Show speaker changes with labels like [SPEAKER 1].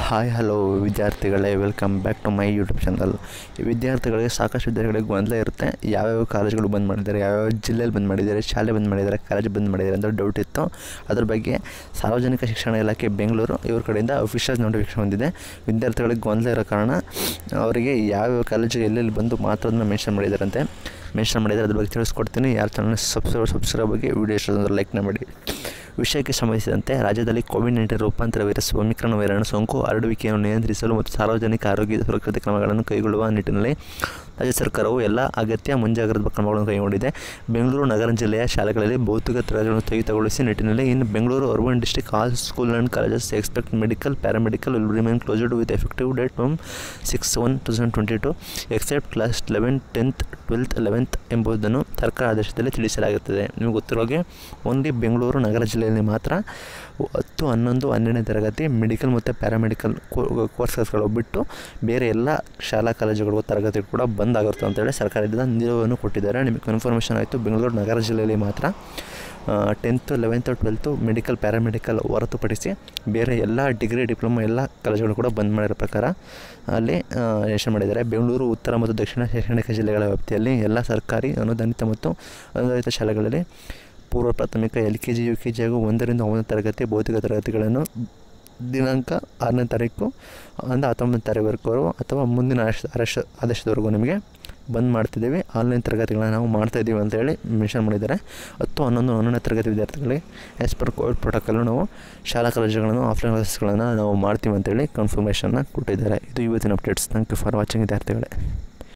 [SPEAKER 1] hi hello ವಿದ್ಯಾರ್ಥಿಗಳೇ welcome back to my YouTube channel ವಿದ್ಯಾರ್ಥಿಗಳಿಗೆ ಸಾಕಷ್ಟು ವಿದ್ಯಾರ್ಥಿಗಳಿಗೆ ಗೊಂದಲ ಇರುತ್ತೆ ಯಾವ್ಯಾವ ಕಾಲೇಜ್ಗಳು ಬಂದ್ ಮಾಡಿದ್ದಾರೆ ಯಾವ್ಯಾವ ಜಿಲ್ಲೆಯಲ್ಲಿ ಬಂದ್ ಮಾಡಿದ್ದಾರೆ ಶಾಲೆ ಬಂದ್ ಮಾಡಿದ್ದಾರೆ ಕಾಲೇಜ್ ಬಂದ್ ಮಾಡಿದ್ದಾರೆ ಅಂತ ಡೌಟ್ ಇತ್ತು ಅದ್ರ ಬಗ್ಗೆ ಸಾರ್ವಜನಿಕ ಶಿಕ್ಷಣ ಇಲಾಖೆ ಬೆಂಗಳೂರು ಇವ್ರ ಕಡೆಯಿಂದ ಅಫಿಷಿಯಲ್ ನೋಟಿಫಿಕೇಶನ್ ಬಂದಿದೆ ವಿದ್ಯಾರ್ಥಿಗಳಿಗೆ ಗೊಂದಲ ಇರೋ ಕಾರಣ ಅವರಿಗೆ ಯಾವ್ಯಾವ ಕಾಲೇಜಿಗೆ ಎಲ್ಲೆಲ್ಲಿ ಬಂದು ಮಾತ್ರ ಅದನ್ನ ಮೆನ್ಷನ್ ಮಾಡಿದ್ದಾರಂತೆ ಮೆನ್ಷನ್ ಮಾಡಿದ್ದಾರೆ ಅದ್ರ ಬಗ್ಗೆ ತಿಳಿಸ್ಕೊಡ್ತೀನಿ ಯಾರು ಚಾನಲ್ ಸಬ್ಸ್ಕ್ರೈಬ್ ಸಬ್ಸ್ಕ್ರೈಬ್ ಬಗ್ಗೆ ವಿಡಿಯೋ ಇಷ್ಟ ಅಂದ್ರೆ ಲೈಕ್ನ ಮಾಡಿ ವಿಷಯಕ್ಕೆ ಸಂಬಂಧಿಸಿದಂತೆ ರಾಜ್ಯದಲ್ಲಿ ಕೋವಿಡ್ ನೈನ್ಟೀನ್ ರೂಪಾಂತರ ವೈರಸ್ ಒಮಿಕ್ರಾನ್ ವೈರಾಣು ಸೋಂಕು ಹರಡುವಿಕೆಯನ್ನು ನಿಯಂತ್ರಿಸಲು ಮತ್ತು ಸಾರ್ವಜನಿಕ ಆರೋಗ್ಯ ಸುರಕ್ಷತೆ ಕ್ರಮಗಳನ್ನು ಕೈಗೊಳ್ಳುವ ನಿಟ್ಟಿನಲ್ಲಿ ರಾಜ್ಯ ಸರ್ಕಾರವು ಎಲ್ಲ ಅಗತ್ಯ ಮುಂಜಾಗ್ರತಾ ಕ್ರಮಗಳನ್ನು ಕೈಗೊಂಡಿದೆ ಬೆಂಗಳೂರು ನಗರ ಜಿಲ್ಲೆಯ ಶಾಲೆಗಳಲ್ಲಿ ಭೌತಿಕ ತರಗತಿಗಳನ್ನು ಸ್ಥಗಿತಗೊಳಿಸಿ ನಿಟ್ಟಿನಲ್ಲಿ ಇನ್ನು Bengaluru urban district all school and colleges expect medical paramedical will remain closed with effective date from six one two thousand twenty two except class eleven tenth twelfth eleventh ಎಂಬುದನ್ನು ಸರ್ಕಾರ ಆದೇಶದಲ್ಲಿ ತಿಳಿಸಲಾಗುತ್ತದೆ ನಿಮಗೆ ಗೊತ್ತಿರೋ ಹಾಗೆ ಓನ್ಲಿ ಬೆಂಗಳೂರು ನಗರ ಜಿಲ್ಲೆಯಲ್ಲಿ ಮಾತ್ರ ಹತ್ತು ಹನ್ನೊಂದು ಹನ್ನೆರಡನೇ ತರಗತಿ ಮೆಡಿಕಲ್ ಮತ್ತು ಪ್ಯಾರಾಮೆಡಿಕಲ್ ಕೋರ್ಸಸ್ಗಳು ಬಿಟ್ಟು ಬೇರೆ ಎಲ್ಲ ಶಾಲಾ ಕಾಲೇಜುಗಳು ತರಗತಿ ಕೂಡ ಬಂದ್ ಆಗಿರುತ್ತೆ ಅಂತೇಳಿ ಸರ್ಕಾರದಿಂದ ನಿಲುವನ್ನು ಕೊಟ್ಟಿದ್ದಾರೆ ನಿಮಗೆ ಕನ್ಫರ್ಮೇಷನ್ ಆಯಿತು ಬೆಂಗಳೂರು ನಗರ ಜಿಲ್ಲೆಯಲ್ಲಿ ಮಾತ್ರ tenth eleventh twelfth medical paramedical ಹೊರತುಪಡಿಸಿ ಬೇರೆ ಎಲ್ಲ ಡಿಗ್ರಿ ಡಿಪ್ಲೊಮಾ ಎಲ್ಲ ಕಾಲೇಜುಗಳು ಕೂಡ ಬಂದ್ ಮಾಡಿರೋ ಪ್ರಕಾರ ಅಲ್ಲಿ ಮೆನ್ಷನ್ ಮಾಡಿದ್ದಾರೆ ಬೆಂಗಳೂರು ಉತ್ತರ ಮತ್ತು ದಕ್ಷಿಣ ಶೈಕ್ಷಣಿಕ ಜಿಲ್ಲೆಗಳ ವ್ಯಾಪ್ತಿಯಲ್ಲಿ ಎಲ್ಲ ಸರ್ಕಾರಿ ಅನುದಾನಿತ ಮತ್ತು ಅನುದಾನಿತ ಶಾಲೆಗಳಲ್ಲಿ ಪೂರ್ವ ಪ್ರಾಥಮಿಕ L K G U K G ಹಾಗೂ ಒಂದರಿಂದ ಒಂಬತ್ತನೇ ತರಗತಿ ಭೌತಿಕ ತರಗತಿಗಳನ್ನು ದಿನಾಂಕ ಆರನೇ ತಾರೀಕು ಅಂದರೆ ಹತ್ತೊಂಬತ್ತನೇ ತಾರೀಕುವರೆಗೂ ಅಥವಾ ಮುಂದಿನ ಆದೇಶ ಆದೇಶ ಆದೇಶದವರೆಗೂ ನಿಮಗೆ ಬಂದ್ ಮಾಡ್ತಿದ್ದೀವಿ ಆನ್ಲೈನ್ ತರಗತಿಗಳನ್ನ ನಾವು ಮಾಡ್ತಾಯಿದ್ದೀವಿ ಅಂತೇಳಿ ಮೆನ್ಷನ್ ಮಾಡಿದ್ದಾರೆ ಹತ್ತು ಹನ್ನೊಂದು ಹನ್ನೊಂದನೇ ತರಗತಿ ವಿದ್ಯಾರ್ಥಿಗಳಿಗೆ ಆ್ಯಸ್ ಪರ್ ಕೋವಿಡ್ ಪ್ರೋಟೋಕಾಲು ನಾವು ಶಾಲಾ ಕಾಲೇಜುಗಳನ್ನು ಆಫ್ಲೈನ್ ಕ್ಲಾಸಸ್ಗಳನ್ನು ನಾವು ಮಾಡ್ತೀವಿ ಅಂತೇಳಿ ಕನ್ಫರ್ಮೇಷನ್ನ ಕೊಟ್ಟಿದ್ದಾರೆ ಇದು ಇವತ್ತಿನ updates thank you for watching ವಿದ್ಯಾರ್ಥಿಗಳೇ